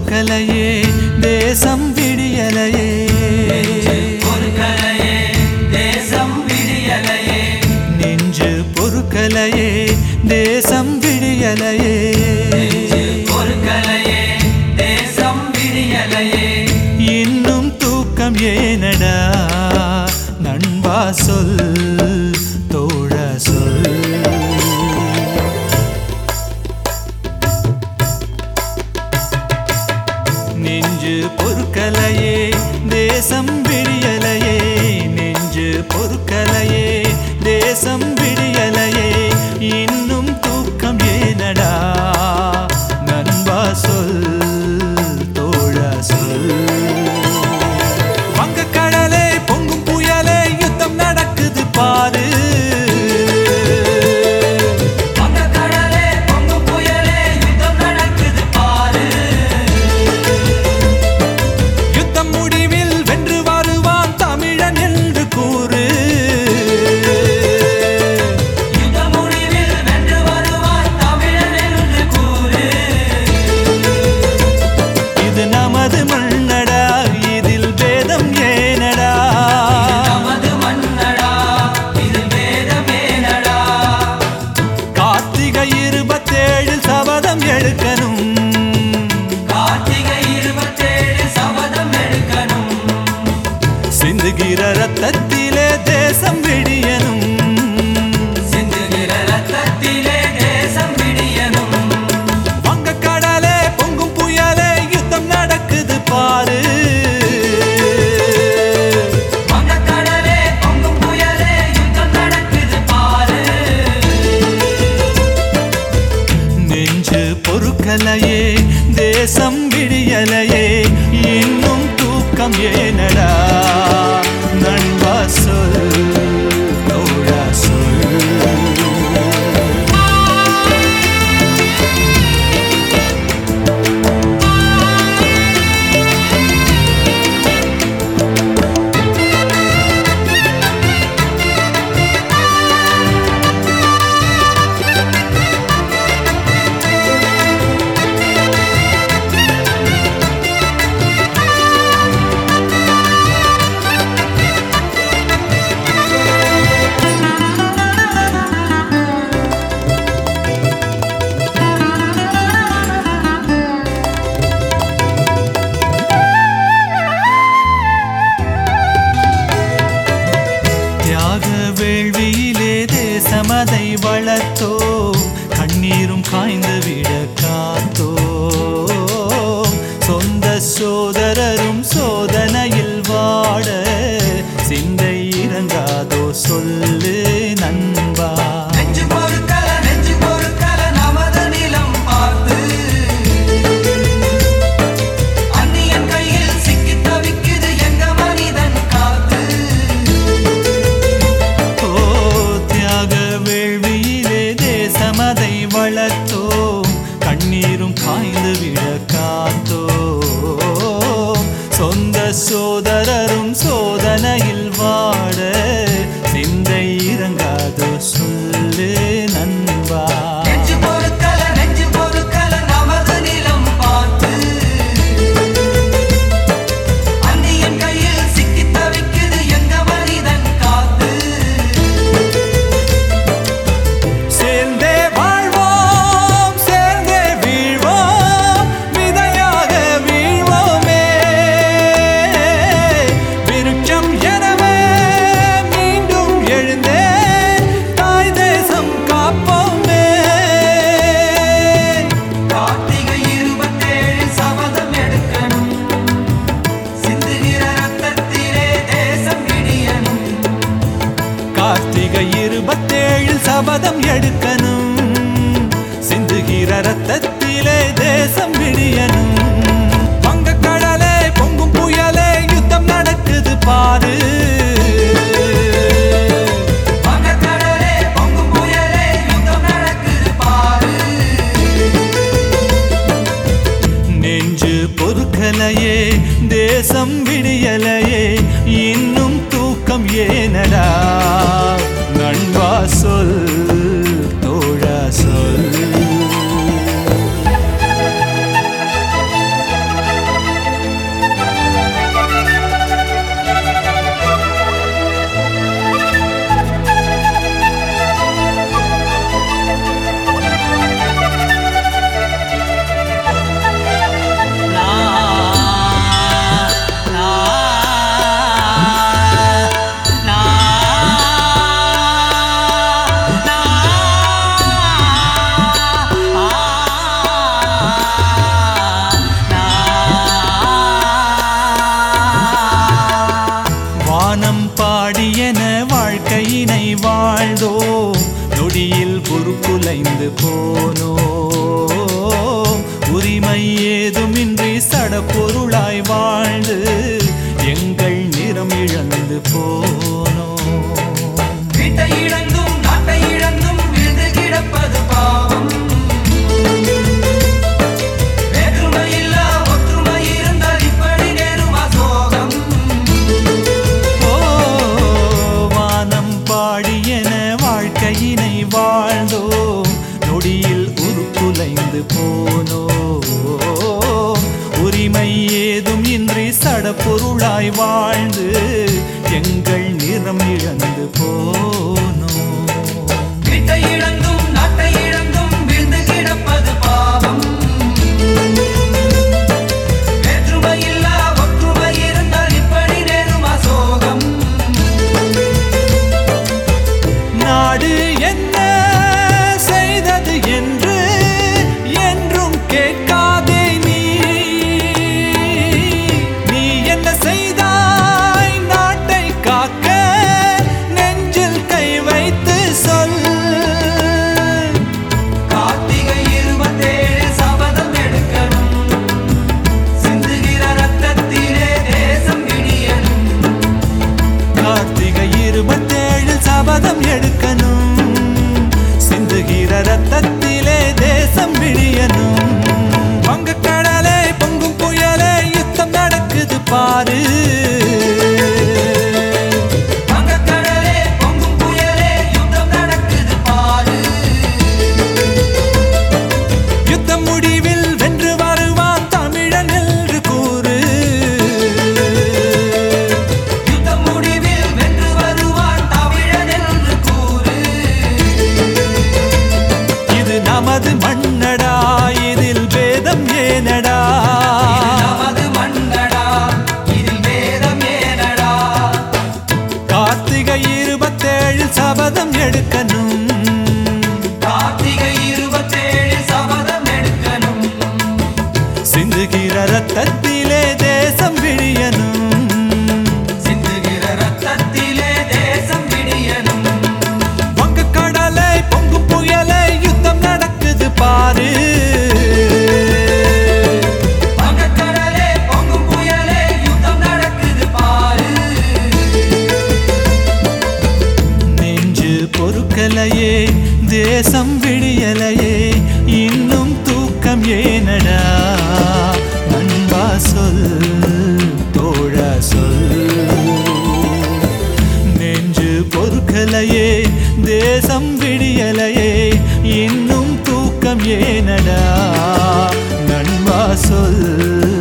பொறுக்கலையே தேசம் விடியலையே பொறுக்கலையே தேசம் விடியலையே நெஞ்சு பொறுக்கலையே தேசம் விடியலையே பொறுக்கலையே தேசம் விடியலையே இன்னும் தூக்கம் ஏனடா நண்பா சொல் தோழ சொல் நெஞ்சு பொறுக்கலையே தேசம் விடியலையே நெஞ்சு பொறுக்கலையே தேசம் விடியலையே இன்னும் தூக்கம் ஏனடா நண்பா சொல் தோழ சொல் வங்கக்கடலே பொங்கும் புயலே யுத்தம் நடக்குது பாரு வங்க கடலே பொங்கு புயலே யுத்தம் நடக்குது பாரு யுத்தம் முடிவில் வென்று வருவான் தமிழன் என்று கூறு யுத்த முடிவில் வென்று வருவான் தமிழன் என்று கூறு இது நமது மண்ணடா இதில் வேதம் ஏனடா நமது மன்னடா இது வேதமேனடா கார்த்திகை இருபத்தேழு சபதம் எடுக்கணும் கார்த்திகை இருபத்தேழு சபதம் எடுக்கணும் சிந்துகிற ரத்தத்திலே தேசம் விடியணும் சிந்துகிற ரத்தத்திலே தேசம் விடியணும் வங்கக்கடலே பொங்கும் புயலே யுத்தம் நடக்குது பாரு வங்கக்கடலே பொங்கும் புயலே யுத்தம் நடக்குது பாரு நெஞ்சு பொறுக்கலையே தேசம் விடியலையே இன்னும் தூக்கம் ஏனடா நண்பா சொல் தோழா சொல் தியாக வேள்வியிலே தேசமதை வளர்த்தோ கண்ணீரும் காய்ந்து விட காத்தோ சொந்த சோதரரும் சோதனையில் வாட சிந்தை இறங்காதோ சொல்லு நண்பா நெஞ்சு பொறுக்கல நெஞ்சு பொறுக்கல நமது நிலம் பார்த்து அந்நியன் கையில் சிக்கி தவிக்குது எங்க மனிதன் காத்து ஓ தியாக வேள்வியிலே தேசமதை வளர்த்தோ கண்ணீரும் காய்ந்து விட காத்தோ சொந்த சோதரரும் சோதனையில் வாட சிந்தை இறங்காதோ சொல்லு நண்பா நெஞ்சு பொறுக்கல நெஞ்சு பொறுக்கல நமது நிலம் பார்த்து அந்நியன் கையில் சிக்கி தவிக்குது எங்க மனிதன் காத்து சேர்ந்தே வாழ்வோம் சேர்ந்தே வீழ்வோம் விதையாக வீழ்வோமே விருட்சம் எனவே மீண்டும் எழுந்தே தாய் தேசம் காப்போமே கார்த்திகை இருபத்தேழு சபதம் எடுக்கணும் சிந்துகிற ரத்தத்திலே தேசம் விடியணும் கார்த்திகை இருபத்தேழில் சபதம் எடுக்கணும் சிந்துகிற ரத்தத்திலே தேசம் விடியணும் வங்கக்கடலே பொங்கும் புயலே யுத்தம் நடக்குது பாரு வங்கக்கடலே பொங்கும் புயலே யுத்தம் நடக்குது பாரு நெஞ்சு பொறுக்கலையே தேசம் விடியலையே இன்னும் தூக்கம் ஏனடா நண்பா சொல் தோழா சொல் போனோம் உரிமை ஏதுமின்றி சடப்பொருளாய் வாழ்ந்து எங்கள் நிறம் இழந்து போனோம் வீட்டை இழந்தும் நாட்டை இழந்தும் விழுந்து கிடப்பது பாவம் வேற்றுமை இல்லா ஒற்றுமை இருந்தால் இப்படி நேருமா சோகம் ஓ வானம் பாடியென வாழ்க்கையினை வாழ்ந்தோம் நொடியில் உருக்குலைந்து போனோம் உரிமை ஏதும் இன்றி சடப்பொருளாய் வாழ்ந்து எங்கள் நிறம் இழந்து போனோம் வீட்டை இழந்தும் நாட்டை இழந்தும் விழுந்து கிடப்பது பாவம் வேற்றுமை இல்லா ஒற்றுமை இருந்தால் இப்படி நேருமா சோகம் நாடு என்ன செய்தது என்று என்றும் கேட்காதே நீ நீ என்ன செய்தாய் நாட்டை காக்க நெஞ்சில் கை வைத்து சொல் கார்த்திகை இருபத்தேழு சபதம் எடுக்கணும் சிந்துகிற ரத்தத்திலே தேசம் விடியணும் கார்த்திகை இருபத்தேழு சபதம் எடுக்கணும் சிந்துகிற ரத்தத்திலே தேசம் விடியணும் வங்கக்கடலே பொங்கும் புயலே யுத்தம் நடக்குது பாரு வங்கக்கடலே பொங்கும் புயலே யுத்தம் நடக்குது பாரு யுத்தம் முடிவில் வென்று வருவான் தமிழன் என்று கூறு யுத்தம் முடிவில் வென்று வருவான் தமிழன் என்று கூறு இது நமது மண்ணடா இதில் வேதம் ஏனடா இது நமது மண்ணடா இதில் வேதம் ஏனடா கார்த்திகை இருபத்தேழு சபதம் எடுக்கணும் கார்த்திகை இருபத்தேழு சபதம் எடுக்கணும் சிந்துகிற ரத்தத்திலே தேசம் விழியணும் சிந்துகிற ரத்தத்திலே தேசம் விடியணும் வங்கக்கடலை பொங்கும் புயலை யுத்தம் நடக்குது பாரு வங்கக்கடலே பொங்கும் புயலே யுத்தம் நடக்குது பாரு நெஞ்சு பொறுக்கலையே தேசம் விடியலையே இன்னும் தூக்கம் ஏனடா நண்பா சொல் தோழா சொல் நெஞ்சு பொறுக்கலையே தேசம் விடியலையே இன்னும் தூக்கம் ஏனடா நண்பா சொல்